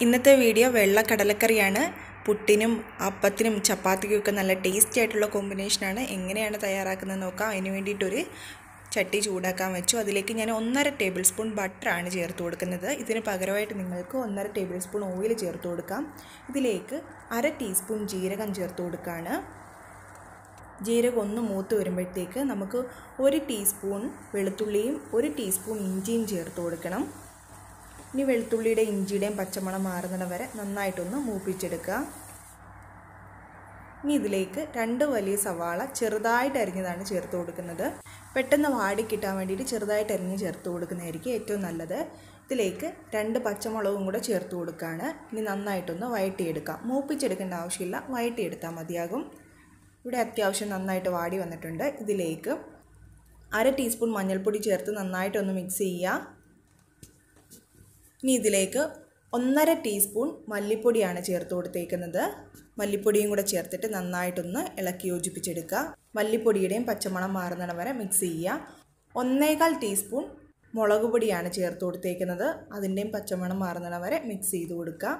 ഇന്നത്തെ വീഡിയോ വെള്ള കടലക്കറിയാണ് പുട്ടിനും അപ്പത്തിനും ചപ്പാത്തിക്കും ഒക്കെ നല്ല ടേസ്റ്റി ആയിട്ടുള്ള കോമ്പിനേഷനാണ് എങ്ങനെയാണ് തയ്യാറാക്കുന്നത് നോക്കാം അതിന് വേണ്ടിയിട്ടൊരു ചട്ടി ചൂടാക്കാൻ വെച്ചു അതിലേക്ക് ഞാൻ ഒന്നര ടേബിൾ സ്പൂൺ ബട്ടറാണ് ചേർത്ത് കൊടുക്കുന്നത് ഇതിന് പകരമായിട്ട് നിങ്ങൾക്ക് ഒന്നര ടേബിൾ സ്പൂൺ ഓയിൽ ചേർത്ത് കൊടുക്കാം ഇതിലേക്ക് അര ടീസ്പൂൺ ജീരകം ചേർത്ത് കൊടുക്കുകയാണ് ജീരകം ഒന്ന് മൂത്ത് വരുമ്പോഴത്തേക്ക് നമുക്ക് ഒരു ടീസ്പൂൺ വെളുത്തുള്ളിയും ഒരു ടീസ്പൂൺ ഇഞ്ചിയും ചേർത്ത് കൊടുക്കണം ഇനി വെളുത്തുള്ളിയുടെ ഇഞ്ചിയുടെയും പച്ചമണം മാറുന്നിടം വരെ നന്നായിട്ടൊന്ന് മൂപ്പിച്ചെടുക്കുക ഇനി ഇതിലേക്ക് രണ്ട് വലിയ സവാള ചെറുതായിട്ട് അരിഞ്ഞതാണ് ചേർത്ത് കൊടുക്കുന്നത് പെട്ടെന്ന് വാടി കിട്ടാൻ വേണ്ടിയിട്ട് ചെറുതായിട്ട് അരിഞ്ഞ് ചേർത്ത് കൊടുക്കുന്നതായിരിക്കും ഏറ്റവും നല്ലത് ഇതിലേക്ക് രണ്ട് പച്ചമുളകും കൂടെ ചേർത്ത് കൊടുക്കുകയാണ് ഇനി നന്നായിട്ടൊന്ന് വഴട്ടിയെടുക്കാം മൂപ്പിച്ചെടുക്കേണ്ട ആവശ്യമില്ല വഴട്ടിയെടുത്താൽ മതിയാകും ഇവിടെ അത്യാവശ്യം നന്നായിട്ട് വാടി വന്നിട്ടുണ്ട് ഇതിലേക്ക് അര ടീസ്പൂൺ മഞ്ഞൾപ്പൊടി ചേർത്ത് നന്നായിട്ടൊന്ന് മിക്സ് ചെയ്യുക ഇനി ഇതിലേക്ക് ഒന്നര ടീസ്പൂൺ മല്ലിപ്പൊടിയാണ് ചേർത്ത് കൊടുത്തേക്കുന്നത് മല്ലിപ്പൊടിയും കൂടെ ചേർത്തിട്ട് നന്നായിട്ടൊന്ന് ഇളക്കി യോജിപ്പിച്ചെടുക്കുക മല്ലിപ്പൊടിയുടെയും പച്ചമണം മാറുന്നിടം വരെ മിക്സ് ചെയ്യുക ഒന്നേകാൽ ടീസ്പൂൺ മുളക് പൊടിയാണ് ചേർത്ത് കൊടുത്തേക്കുന്നത് അതിൻ്റെയും പച്ചമണം മാറുന്നിടം വരെ മിക്സ് ചെയ്ത് കൊടുക്കുക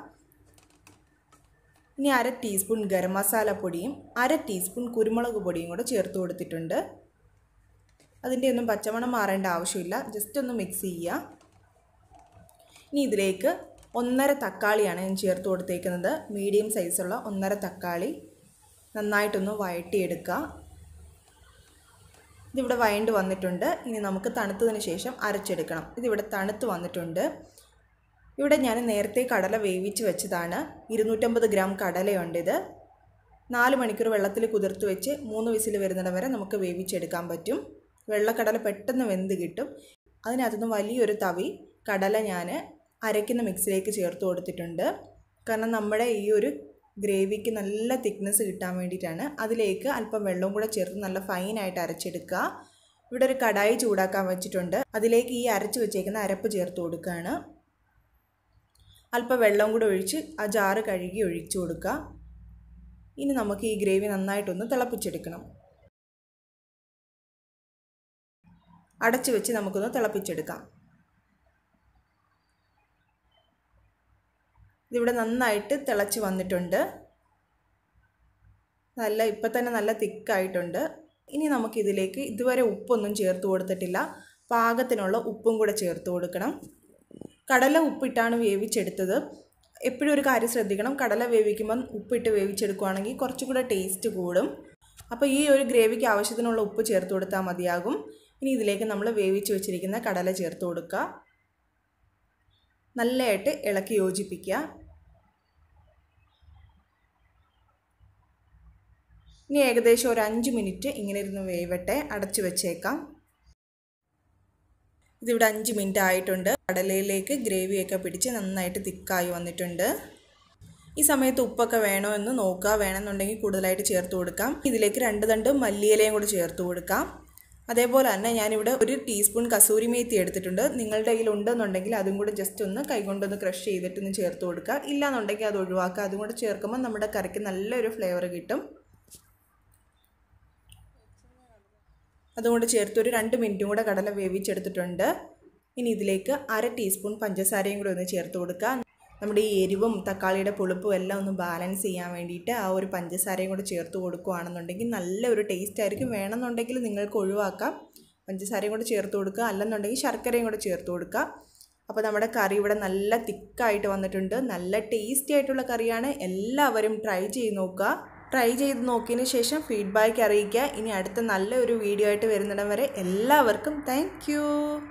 ഇനി അര ടീസ്പൂൺ ഗരം മസാല പൊടിയും അര ടീസ്പൂൺ കുരുമുളക് പൊടിയും കൂടെ ചേർത്ത് കൊടുത്തിട്ടുണ്ട് അതിൻ്റെ ഒന്നും പച്ചമണം മാറേണ്ട ആവശ്യമില്ല ജസ്റ്റ് ഒന്ന് മിക്സ് ചെയ്യുക ഇനി ഇതിലേക്ക് ഒന്നര തക്കാളിയാണ് ഞാൻ ചേർത്ത് കൊടുത്തേക്കുന്നത് മീഡിയം സൈസുള്ള ഒന്നര തക്കാളി നന്നായിട്ടൊന്ന് വഴട്ടിയെടുക്കുക ഇതിവിടെ വഴണ്ട് വന്നിട്ടുണ്ട് ഇനി നമുക്ക് തണുത്തതിന് ശേഷം അരച്ചെടുക്കണം ഇതിവിടെ തണുത്ത് വന്നിട്ടുണ്ട് ഇവിടെ ഞാൻ നേരത്തെ കടല വേവിച്ച് വെച്ചതാണ് ഇരുന്നൂറ്റമ്പത് ഗ്രാം കടലയുണ്ട് ഇത് നാല് മണിക്കൂർ വെള്ളത്തിൽ കുതിർത്ത് വെച്ച് മൂന്ന് വിസിൽ വരുന്നിടം വരെ നമുക്ക് വേവിച്ചെടുക്കാൻ പറ്റും വെള്ളക്കടല പെട്ടെന്ന് വെന്ത് കിട്ടും അതിനകത്തുനിന്ന് വലിയൊരു തവി കടല ഞാൻ അരയ്ക്കുന്ന മിക്സിലേക്ക് ചേർത്ത് കൊടുത്തിട്ടുണ്ട് കാരണം നമ്മുടെ ഈ ഒരു ഗ്രേവിക്ക് നല്ല തിക്നെസ് കിട്ടാൻ വേണ്ടിയിട്ടാണ് അതിലേക്ക് അല്പം വെള്ളവും കൂടെ ചേർത്ത് നല്ല ഫൈനായിട്ട് അരച്ചെടുക്കുക ഇവിടെ ഒരു കടായി ചൂടാക്കാൻ വെച്ചിട്ടുണ്ട് അതിലേക്ക് ഈ അരച്ച് വെച്ചേക്കുന്ന അരപ്പ് ചേർത്ത് കൊടുക്കുകയാണ് അല്പം വെള്ളം കൂടെ ഒഴിച്ച് ആ ജാറ് കഴുകി ഒഴിച്ചു കൊടുക്കുക ഇനി നമുക്ക് ഈ ഗ്രേവി നന്നായിട്ടൊന്ന് തിളപ്പിച്ചെടുക്കണം അടച്ചു വെച്ച് നമുക്കൊന്ന് തിളപ്പിച്ചെടുക്കാം ഇതിവിടെ നന്നായിട്ട് തിളച്ച് വന്നിട്ടുണ്ട് നല്ല ഇപ്പം തന്നെ നല്ല തിക്കായിട്ടുണ്ട് ഇനി നമുക്കിതിലേക്ക് ഇതുവരെ ഉപ്പൊന്നും ചേർത്ത് കൊടുത്തിട്ടില്ല പാകത്തിനുള്ള ഉപ്പും കൂടെ ചേർത്ത് കൊടുക്കണം കടല ഉപ്പിട്ടാണ് വേവിച്ചെടുത്തത് എപ്പോഴും ഒരു കാര്യം ശ്രദ്ധിക്കണം കടല വേവിക്കുമ്പം ഉപ്പിട്ട് വേവിച്ചെടുക്കുകയാണെങ്കിൽ കുറച്ചും കൂടെ ടേസ്റ്റ് കൂടും അപ്പോൾ ഈ ഒരു ഗ്രേവിക്ക് ആവശ്യത്തിനുള്ള ഉപ്പ് ചേർത്ത് കൊടുത്താൽ മതിയാകും ഇനി ഇതിലേക്ക് നമ്മൾ വേവിച്ച് വെച്ചിരിക്കുന്ന കടല ചേർത്ത് കൊടുക്കുക നല്ലതായിട്ട് ഇളക്കി യോജിപ്പിക്കുക ഇനി ഏകദേശം ഒരു അഞ്ച് മിനിറ്റ് ഇങ്ങനെ ഇരുന്ന് വേവട്ടെ അടച്ചു വെച്ചേക്കാം ഇതിവിടെ അഞ്ച് മിനിറ്റ് ആയിട്ടുണ്ട് കടലയിലേക്ക് ഗ്രേവിയൊക്കെ പിടിച്ച് നന്നായിട്ട് തിക്കായി വന്നിട്ടുണ്ട് ഈ സമയത്ത് ഉപ്പൊക്കെ വേണോ എന്ന് നോക്കുക വേണമെന്നുണ്ടെങ്കിൽ കൂടുതലായിട്ട് ചേർത്ത് കൊടുക്കാം ഇതിലേക്ക് രണ്ട് തണ്ട് മല്ലിയിലയും കൂടി ചേർത്ത് കൊടുക്കാം അതേപോലെ തന്നെ ഞാനിവിടെ ഒരു ടീസ്പൂൺ കസൂരി മേത്തി എടുത്തിട്ടുണ്ട് നിങ്ങളുടെ കയ്യിൽ ഉണ്ടെന്നുണ്ടെങ്കിൽ അതും കൂടെ ജസ്റ്റ് ഒന്ന് കൈകൊണ്ടൊന്ന് ക്രഷ് ചെയ്തിട്ടൊന്ന് ചേർത്ത് കൊടുക്കുക ഇല്ലാന്നുണ്ടെങ്കിൽ അത് ഒഴിവാക്കുക അതും കൂടെ ചേർക്കുമ്പോൾ നമ്മുടെ കറിക്ക് നല്ലൊരു ഫ്ലേവർ കിട്ടും അതുകൊണ്ട് ചേർത്ത് ഒരു രണ്ട് മിനിറ്റും കൂടെ കടല വേവിച്ചെടുത്തിട്ടുണ്ട് ഇനി ഇതിലേക്ക് അര ടീസ്പൂൺ പഞ്ചസാരയും കൂടെ ഒന്ന് ചേർത്ത് കൊടുക്കുക നമ്മുടെ ഈ എരിവും തക്കാളിയുടെ പുളിപ്പും എല്ലാം ഒന്ന് ബാലൻസ് ചെയ്യാൻ വേണ്ടിയിട്ട് ആ ഒരു പഞ്ചസാരയും കൂടെ ചേർത്ത് കൊടുക്കുകയാണെന്നുണ്ടെങ്കിൽ നല്ലൊരു ടേസ്റ്റ് ആയിരിക്കും വേണമെന്നുണ്ടെങ്കിൽ നിങ്ങൾക്ക് ഒഴിവാക്കാം പഞ്ചസാരയും കൂടെ ചേർത്ത് കൊടുക്കുക അല്ലെന്നുണ്ടെങ്കിൽ ശർക്കരയും കൂടെ ചേർത്ത് കൊടുക്കുക അപ്പോൾ നമ്മുടെ കറി ഇവിടെ നല്ല തിക്കായിട്ട് വന്നിട്ടുണ്ട് നല്ല ടേസ്റ്റി ആയിട്ടുള്ള കറിയാണ് എല്ലാവരും ട്രൈ ചെയ്ത് നോക്കുക ട്രൈ ചെയ്ത് നോക്കിയതിന് ശേഷം ഫീഡ്ബാക്ക് അറിയിക്കുക ഇനി അടുത്ത നല്ല ഒരു വീഡിയോ ആയിട്ട് വരുന്നിടം വരെ എല്ലാവർക്കും താങ്ക്